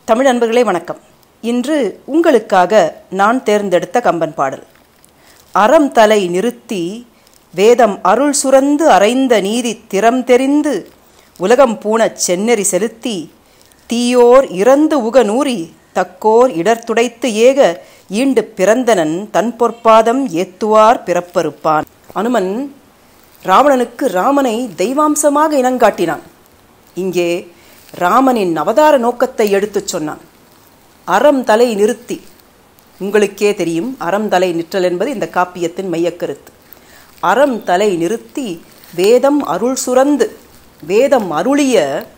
தமிழ் நண்பர்களே வணக்கம் இன்று உங்களுக்காக நான் தேர்ந்தெடுத்த கம்பன் பாடல் அறம் தலை நிறுத்தி வேதம் அருள் சுரந்து அறைந்த நீதி திறம் தெரிந்து உலகம் பூணச் செந்நெறி செலுத்தி தீயோர் இறந்து உக நூறி தக்கோர் இடர்துடைத்து ஏக ஈண்டு பிறந்தனன் தன் பொற்பாதம் ஏத்துவார் பிறப்பறுப்பான் அனுமன் ராவணனுக்கு ராமனை தெய்வாம்சமாக இனங்காட்டினான் இங்கே ராமனின் அவதார நோக்கத்தை எடுத்துச் சொன்னான் அறம் தலை நிறுத்தி உங்களுக்கே தெரியும் அறம் தலை நிற்றல் என்பது இந்த காப்பியத்தின் மையக்கருத்து அறம் தலை நிறுத்தி வேதம் அருள் சுரந்து வேதம் அருளிய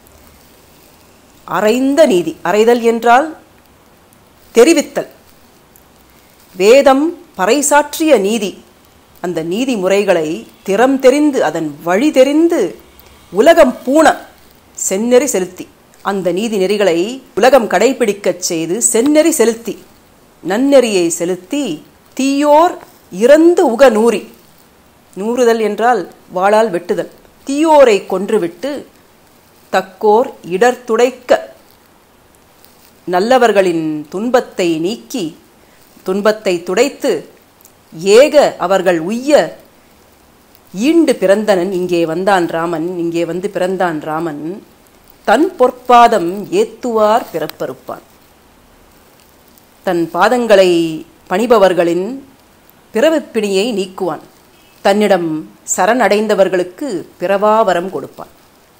அறைந்த நீதி அறைதல் என்றால் தெரிவித்தல் வேதம் பறைசாற்றிய நீதி அந்த நீதி முறைகளை திறம் தெரிந்து அதன் வழி தெரிந்து உலகம் பூண செந்நெறி செலுத்தி அந்த நீதி நெறிகளை உலகம் கடைபிடிக்கச் செய்து செந்நெறி செலுத்தி நன்னெறியை செலுத்தி தீயோர் இறந்து உக நூறி நூறுதல் என்றால் வாளால் வெட்டுதல் தீயோரை கொன்றுவிட்டு தக்கோர் இடர் துடைக்க நல்லவர்களின் துன்பத்தை நீக்கி துன்பத்தை துடைத்து ஏக அவர்கள் உய்ய ஈண்டு பிறந்தனன் இங்கே வந்தான் ராமன் இங்கே வந்து பிறந்தான் ராமன் தன் பொற்பாதம் ஏத்துவார் பிறப்பறுப்பான் தன் பாதங்களை பணிபவர்களின் பிறவிப்பிணியை நீக்குவான் தன்னிடம் சரணடைந்தவர்களுக்கு பிறவாவரம் கொடுப்பான்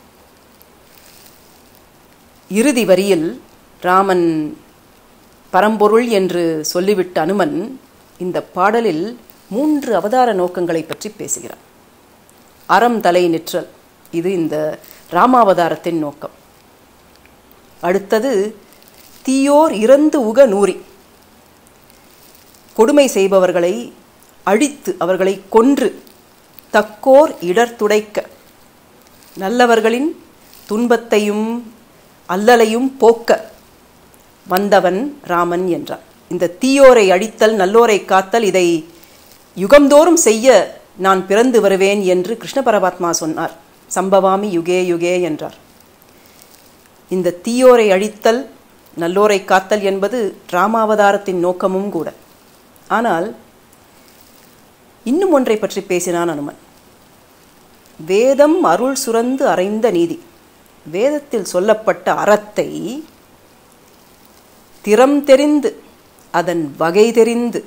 இறுதி வரியில் ராமன் பரம்பொருள் என்று சொல்லிவிட்ட அனுமன் இந்த பாடலில் மூன்று அவதார நோக்கங்களை பற்றி பேசுகிறான் அறம் தலை நிற்றல் இது இந்த ராமாவதாரத்தின் நோக்கம் அடுத்தது தீயோர் இறந்து உக நூறி கொடுமை செய்பவர்களை அழித்து அவர்களை கொன்று தக்கோர் இடர் துடைக்க நல்லவர்களின் துன்பத்தையும் அல்லலையும் போக்க வந்தவன் ராமன் என்றான் இந்த தீயோரை அழித்தல் நல்லோரை காத்தல் இதை யுகந்தோறும் செய்ய நான் பிறந்து வருவேன் என்று கிருஷ்ண பரமாத்மா சொன்னார் சம்பவாமி யுகே யுகே என்றார் இந்த தீயோரை அழித்தல் நல்லோரை காத்தல் என்பது ராமாவதாரத்தின் நோக்கமும் கூட ஆனால் இன்னும் ஒன்றை பற்றி பேசினான் அனுமன் வேதம் அருள் சுரந்து அறைந்த நீதி வேதத்தில் சொல்லப்பட்ட அறத்தை திறம் தெரிந்து அதன் வகை தெரிந்து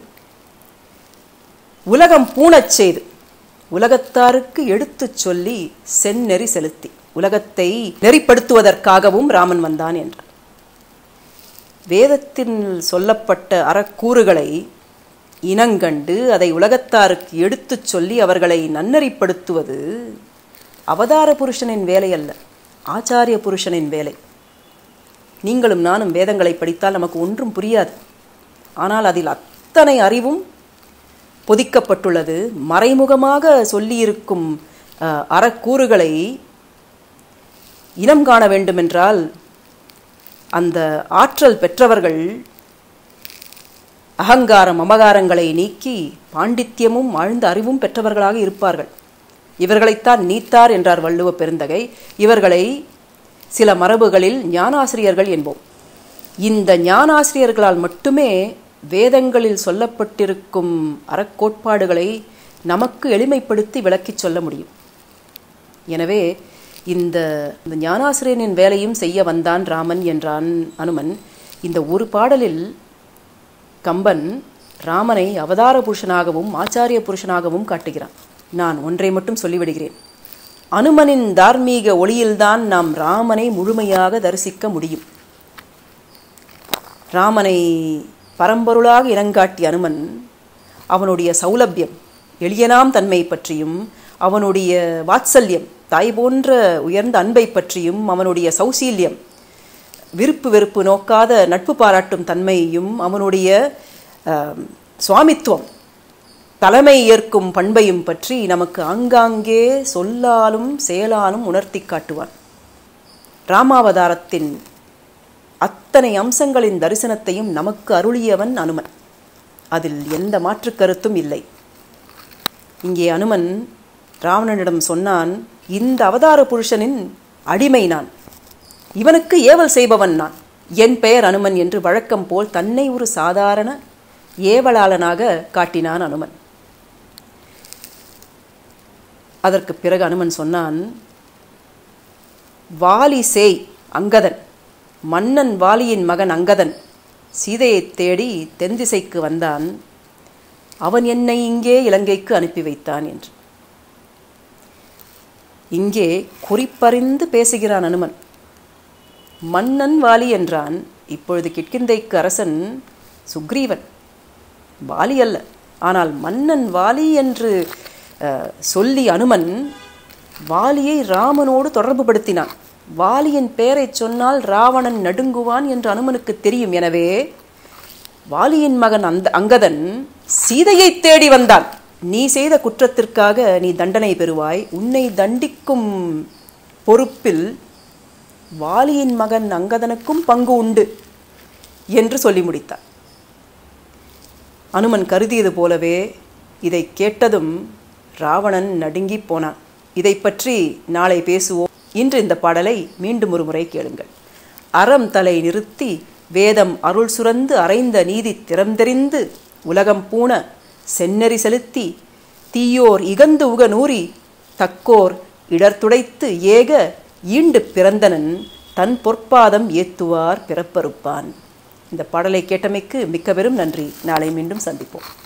உலகம் பூணச் செய்து உலகத்தாருக்கு எடுத்துச் சொல்லி செந்நெறி செலுத்தி உலகத்தை நெறிப்படுத்துவதற்காகவும் ராமன் வந்தான் என்றார் வேதத்தில் சொல்லப்பட்ட அறக்கூறுகளை இனங்கண்டு அதை உலகத்தாருக்கு எடுத்துச் சொல்லி அவர்களை நன்னறிப்படுத்துவது அவதார புருஷனின் வேலை அல்ல ஆச்சாரிய புருஷனின் வேலை நீங்களும் நானும் வேதங்களை படித்தால் நமக்கு ஒன்றும் புரியாது ஆனால் அதில் அத்தனை அறிவும் பொதிக்கப்பட்டுள்ளது மறைமுகமாக சொல்லியிருக்கும் அறக்கூறுகளை இனம் காண வேண்டுமென்றால் அந்த ஆற்றல் பெற்றவர்கள் அகங்காரம் அமகாரங்களை நீக்கி பாண்டித்யமும் ஆழ்ந்த அறிவும் பெற்றவர்களாக இருப்பார்கள் இவர்களைத்தான் நீத்தார் என்றார் வள்ளுவ பெருந்தகை இவர்களை சில மரபுகளில் ஞானாசிரியர்கள் என்போம் இந்த ஞானாசிரியர்களால் மட்டுமே வேதங்களில் சொல்லப்பட்டிருக்கும் அறக்கோட்பாடுகளை நமக்கு எளிமைப்படுத்தி விளக்கிச் சொல்ல முடியும் எனவே இந்த இந்த ஞானாசிரியனின் வேலையும் செய்ய வந்தான் ராமன் என்றான் அனுமன் இந்த ஒரு பாடலில் கம்பன் ராமனை அவதார புருஷனாகவும் ஆச்சாரிய புருஷனாகவும் காட்டுகிறான் நான் ஒன்றை மட்டும் சொல்லிவிடுகிறேன் அனுமனின் தார்மீக ஒளியில்தான் நாம் ராமனை முழுமையாக தரிசிக்க முடியும் ராமனை பரம்பொருளாக இனங்காட்டிய அனுமன் அவனுடைய சௌலபியம் எளியனாம் தன்மை பற்றியும் அவனுடைய வாத்சல்யம் தாய் போன்ற உயர்ந்த அன்பை பற்றியும் அவனுடைய சௌசீல்யம் விருப்பு வெறுப்பு நோக்காத நட்பு பாராட்டும் தன்மையையும் அவனுடைய சுவாமித்துவம் தலைமை ஏற்கும் பண்பையும் பற்றி நமக்கு ஆங்காங்கே சொல்லாலும் செயலாலும் உணர்த்தி காட்டுவான் ராமாவதாரத்தின் அத்தனை அம்சங்களின் தரிசனத்தையும் நமக்கு அருளியவன் அனுமன் அதில் எந்த மாற்று கருத்தும் இல்லை இங்கே அனுமன் ராவணனிடம் சொன்னான் இந்த அவதார புருஷனின் அடிமை நான் இவனுக்கு ஏவல் செய்பவன் நான் என் பெயர் அனுமன் என்று வழக்கம் போல் தன்னை ஒரு சாதாரண ஏவலாளனாக காட்டினான் அனுமன் அதற்கு பிறகு அனுமன் சொன்னான் வாலி சேய் அங்கதன் மன்னன் வாலியின் மகன் அங்கதன் சீதையைத் தேடி தென் திசைக்கு வந்தான் அவன் என்னை இங்கே இலங்கைக்கு அனுப்பி வைத்தான் என்று இங்கே குறிப்பறிந்து பேசுகிறான் அனுமன் மன்னன் வாலி என்றான் இப்பொழுது கிட்கிந்தைக்கு அரசன் சுக்ரீவன் வாலி அல்ல ஆனால் மன்னன் வாலி என்று அஹ், சொல்லி அனுமன் வாலியை ராமனோடு தொடர்பு படுத்தினான் வாலியின் பெயரைச் சொன்னால் ராவணன் நடுங்குவான் என்று அனுமனுக்கு தெரியும் எனவே வாலியின் மகன் அந்த அங்கதன் சீதையை தேடி வந்தான் நீ செய்த குற்றத்திற்காக நீ தண்டனை பெறுவாய் உன்னை தண்டிக்கும் பொறுப்பில் வாலியின் மகன் அங்கதனுக்கும் பங்கு உண்டு என்று சொல்லி முடித்தான் அனுமன் கருதியது போலவே இதை கேட்டதும் ராவணன் நடுங்கிப் போனான் இதை பற்றி நாளை பேசுவோம் இன்று இந்த பாடலை மீண்டும் ஒரு முறை கேளுங்கள் அறம் தலை நிறுத்தி வேதம் அருள் சுரந்து அறைந்த நீதி திறந்தெறிந்து உலகம் பூண செந்நெறி செலுத்தி தீயோர் இகந்து உக நூறி தக்கோர் இடர்துடைத்து ஏக ஈண்டு பிறந்தனன் தன் பொற்பாதம் ஏத்துவார் பிறப்பறுப்பான் இந்த பாடலை கேட்டமைக்கு மிக்க பெரும் நன்றி நாளை மீண்டும் சந்திப்போம்